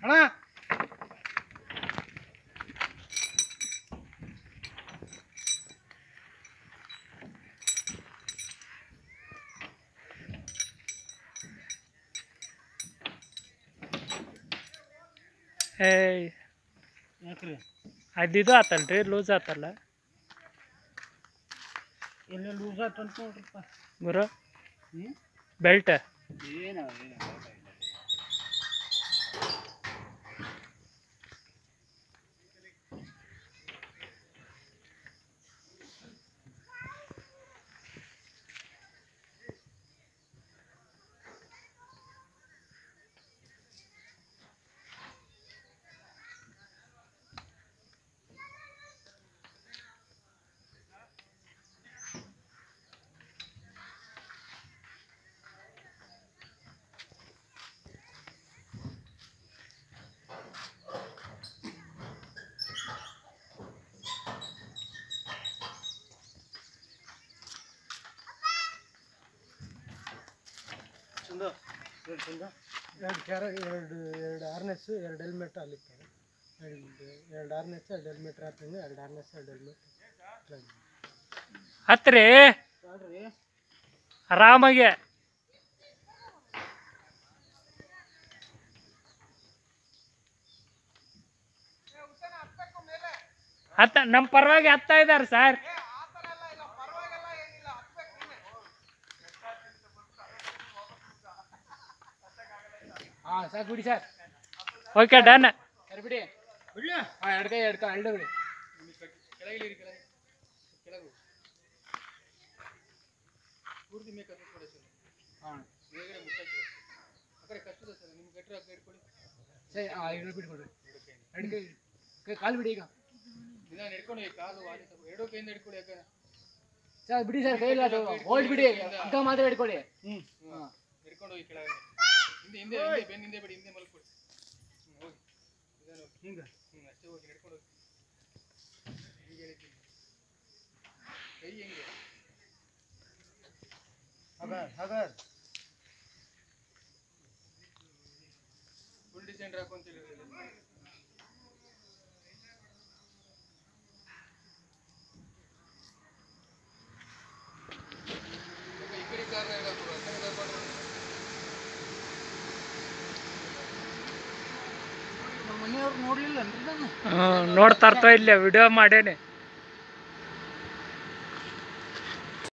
ಅಣ್ಣ ಏಯ್ ಯಾಕ್ರಿ ಅದಿದು ಆತಲ್ರಿ ಲೂಸ್ ಆತಲ್ಲ ಎಲ್ಲ ಲೂಸ್ ಆಯ್ತು ಅಂತ ನೋಡ್ರಪ್ಪ ಗುರು ಹ್ಞೂ ಬೆಲ್ಟ್ ಏನು ಚಂದ ಎರಡು ಚಂದ ಎರಡು ಕ್ಯಾರ ಎರಡು ಎರಡು ಆರ್ನೆಸ್ ಎರಡು ಹೆಲ್ಮೆಟ್ ಅಲ್ಲಿತ್ತು ಎರಡು ಎರಡು ಆರ್ನೆಸ್ ಎರಡು ಹೆಲ್ಮೆಟ್ ಹಾಕ್ತಂಗೆ ಎರಡು ಆರ್ನೆಸ್ ಎರಡು ಹೆಲ್ಮೆಟ್ ಹತ್ರಿ ನೋಡ್ರಿ ಆರಾಮಾಗಿ ಹತ್ತ ನಮ್ಮ ಪರವಾಗಿ ಹತ್ತಾ ಇದ್ದಾರೆ ಸರ್ ಹಾಂ ಸಾಕು ಬಿಡಿ ಸರ್ ಓಕೆ ಡನ್ ಸರಿ ಬಿಡಿ ಬಿಡ್ಲಿ ಹಾಂ ಎರಡು ಕೈ ಎರಡು ಕೈ ಎರಡು ಬಿಡಿ ಕೆಳಗಿಳಿರಿ ಕೆಳಗೆ ಕೆಳಗೆ ಪೂರ್ತಿ ಮೇಕ್ ಅದು ಕೊಡಿ ಸರ್ ಹಾಂ ಬೇಗನೆ ಮುಟ್ಟಾಕಿ ಆ ಕಡೆ ಕಷ್ಟದ ಸರ್ ನಿಮ್ಗೆ ಗಟ್ರ ಕೈ ಇಟ್ಕೊಳ್ಳಿ ಸರಿ ಹಾಂ ಎರಡು ಬಿಟ್ಕೊಡ್ರಿ ಎರಡು ಕೈ ಕೈ ಕಾಲು ಬಿಡಿ ಈಗ ದಿನ ನಡ್ಕೊಂಡು ಹೋಗಿ ಕಾಲು ವಾಲಿ ಸ್ವಲ್ಪ ಎರಡೂ ಕೈಯಿಂದ ಹಿಡ್ಕೊಳ್ಳಿ ಯಾಕಂದ್ರೆ ಸರ್ ಬಿಡಿ ಸರ್ ಕೈ ಇಲ್ಲ ಅದು ಹೋಲ್ಡ್ ಬಿಡಿ ಅಗ್ಗ ಮಾತ್ರ ಹಿಡ್ಕೊಳ್ಳಿ ಹ್ಞೂ ಹಾಂ ಹಿಡ್ಕೊಂಡು ಹೋಗಿ ಕೆಳಗೆ ಹಿಂದೆ ಹಿಂದೆ ಹಿಂದೆ ಬೆನ್ನ ಹಿಂದೆ ಬಿಡಿ ಹಿಂದೆ ಮಲ್ಕೊಡಿ ಹ್ಞೂ ಹೋಗಿ ನಿಧಾನ ಹೋಗಿ ಹಿಂಗೆ ಹ್ಞೂ ಅಷ್ಟೇ ಹೋಗಿ ನಡ್ಕೊಂಡು ಹೋಗಿ ಹೀಗೆ ಹೇಳಿದ್ದೀನಿ ಕೈ ಹೆಂಗೆ ಹಗರ್ ಹಗರ್ ಫುಲ್ ಡಿಸೈನ್ ಹಾಕೊಂತೀರಿ ಈ ಕಡೆ ಕಾರ್ನ ಹೇಳಕ್ಕೆ ಆ ಕಡೆ ಬರ್ಬಾರ್ದು. ನಮ್ಮ ಮನೆಯವ್ರು ನೋಡ್ಲಿಲ್ಲ ನಾನು ಹ್ಞೂ ನೋಡ್ತಾ ಇರ್ತೋ ಇಲ್ಲೇ ವಿಡಿಯೋ ಮಾಡೇನಿ